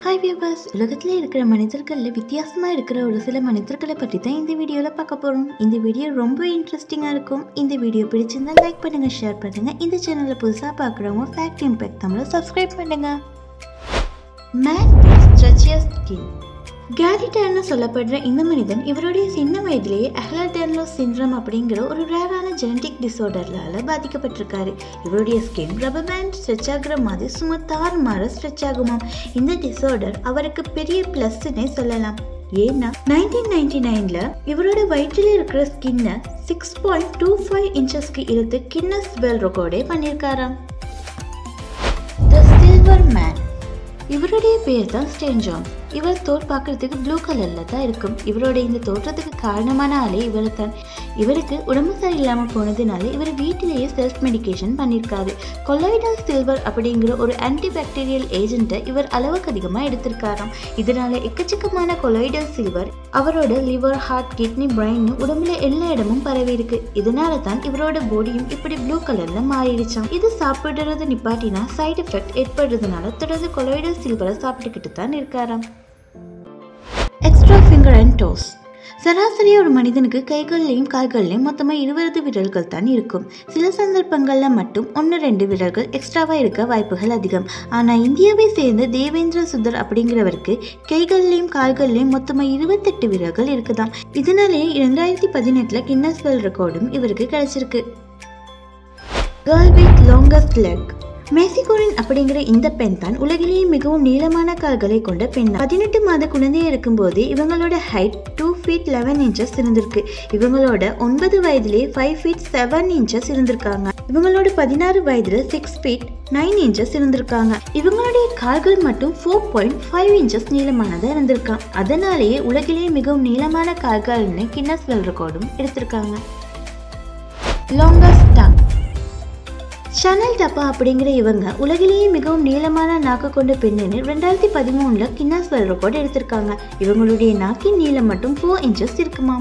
hi viewers உலகத்தில் இருக்கிற மனிதர்களில் வித்தியாசமாக இருக்கிற ஒரு சில மனிதர்களை பற்றி தான் இந்த வீடியோவில் பார்க்க போகிறோம் இந்த வீடியோ ரொம்ப இன்ட்ரெஸ்டிங்காக இருக்கும் இந்த வீடியோ பிடிச்சிருந்தா லைக் பண்ணுங்கள் ஷேர் பண்ணுங்கள் இந்த சேனலை புதுசாக பார்க்குறவங்க ஃபேக்ட் இம்பேக்ட் தமிழை சப்ஸ்கிரைப் பண்ணுங்கள் மேன் ஸ்ட்ரெச்சியஸ் ஸ்கின் கேரி டேர்னு சொல்லப்படுற இந்த மனிதன் இவருடைய சின்ன வயதிலேயே அஹ்லடெர்லோ சிண்ட்ரம் அப்படிங்கிற ஒரு ரேரான ஜெனட்டிக் டிசார்டர்லால பாதிக்கப்பட்டிருக்காரு இவருடைய ஸ்கின் ரப்பர் பேண்ட் ஸ்ட்ரெச் ஆகுற மாதிரி சும்மா தாறுமாற ஸ்ட்ரெச் ஆகுமாம் இந்த டிசார்டர் அவருக்கு பெரிய ப்ளஸ்ன்னே சொல்லலாம் ஏன்னா நைன்டீன் நைன்டி நைன்ல இவரோட வயிற்றில் இருக்கிற ஸ்கின்னை சிக்ஸ் பாயிண்ட் டூ ஃபைவ் இன்ச்சஸ்க்கு இழுத்து கின்னஸ் வேர்ல்ட் ரெக்கார்டே பண்ணியிருக்காராம் த சில்வர் மேன் இவருடைய பேர் தான் ஸ்டேன் ஜான்ஸ் இவர் தோல் பார்க்கறதுக்கு ப்ளூ கலரில் தான் இருக்கும் இவரோட இந்த தோற்றத்துக்கு காரணமான ஆளே இவர் தான் இவருக்கு உடம்பு சரியில்லாமல் போனதுனால இவர் வீட்டிலேயே செல்ஃப் மெடிகேஷன் பண்ணியிருக்காரு கொலாய்டல் சில்வர் அப்படிங்கிற ஒரு ஆன்டிபாக்டீரியல் ஏஜென்ட்டை இவர் அளவுக்கு அதிகமாக எடுத்திருக்காராம் இதனால எக்கச்சக்கமான கொலாய்டல் சில்வர் அவரோட லிவர் ஹார்ட் கிட்னி பிரெயின் உடம்புல எல்லா இடமும் பரவி இருக்கு இதனால தான் இவரோட பாடியும் இப்படி ப்ளூ கலர்ல மாறிடுச்சாம் இது சாப்பிடுறது நிப்பாட்டினா சைடு எஃபெக்ட் ஏற்படுறதுனால தொடர்ந்து கொலாய்டல் சில்வரை சாப்பிட்டுக்கிட்டு தான் இருக்காராம் எக்ஸ்ட்ரா ஃபிங்கர் அண்ட் டோஸ் சராசரியாக ஒரு மனிதனுக்கு கைகள்லையும் கால்கள்லையும் மொத்தமாக இருபது விரல்கள் தான் இருக்கும் சில சந்தர்ப்பங்களில் மட்டும் ஒன்று ரெண்டு விரல்கள் எக்ஸ்ட்ராவாக இருக்க வாய்ப்புகள் அதிகம் ஆனால் இந்தியாவை சேர்ந்த தேவேந்திர சுந்தர் அப்படிங்கிறவருக்கு கைகள்லையும் கால்கள்லையும் மொத்தமாக இருபத்தெட்டு விரல்கள் இருக்குதாம் இதனாலேயே இரண்டாயிரத்தி பதினெட்டில் கின்னஸ் வேர்ல்ட் ரெக்கார்டும் இவருக்கு கிடைச்சிருக்கு கேர்ள் வித் லாங்கஸ்ட் லெக் மெக்சிகோரின் அப்படிங்கிற இந்த பெண் தான் உலகிலேயே மிகவும் நீளமான கால்களை கொண்ட பெண் பதினெட்டு மாத குழந்தையா இருக்கும்போது இவங்களோட height two feet eleven inches இருந்திருக்கு இவங்களோட ஒன்பது வயதிலேயே ஃபைவ் ஃபீட் செவன் இன்ச்சஸ் இருந்திருக்காங்க இவங்களோட பதினாறு வயதுல சிக்ஸ் ஃபீட் நைன் இன்ச்சஸ் இருந்திருக்காங்க இவங்களுடைய கால்கள் மட்டும் ஃபோர் பாயிண்ட் ஃபைவ் இன்ச்சஸ் நீளமானதாக இருந்திருக்கான் அதனாலேயே உலகிலேயே மிகவும் நீளமான கால்கள்னு கின்னஸ் வேர்ல்ட் ரெக்கார்டும் எடுத்திருக்காங்க லாங்கஸ்ட் டங் ஷனல் டப்பா அப்படிங்கிற இவங்க உலகிலேயே மிகவும் நீளமான நாக்கு கொண்ட பெண்ணுன்னு ரெண்டாயிரத்தி பதிமூணுல கின்னஸ் வேர்ல்ட் ரெக்கார்ட் எடுத்திருக்காங்க இவங்களுடைய நாக்கின் நீளம் மட்டும் ஃபோர் இன்ச்சஸ் இருக்குமாம்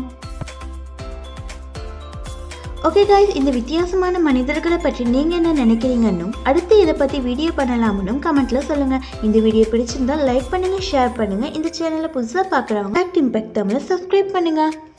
ஓகே காய்ஸ் இந்த வித்தியாசமான மனிதர்களை பற்றி நீங்கள் என்ன நினைக்கிறீங்கன்னு அடுத்து இதை பற்றி வீடியோ பண்ணலாம்னு கமெண்ட்ல சொல்லுங்க இந்த வீடியோ பிடிச்சிருந்தா லைக் பண்ணுங்க ஷேர் பண்ணுங்க இந்த சேனலை புதுசாக பார்க்குறவங்க ஆக்ட் இம்பேக்ட் தமிழை சப்ஸ்கிரைப் பண்ணுங்க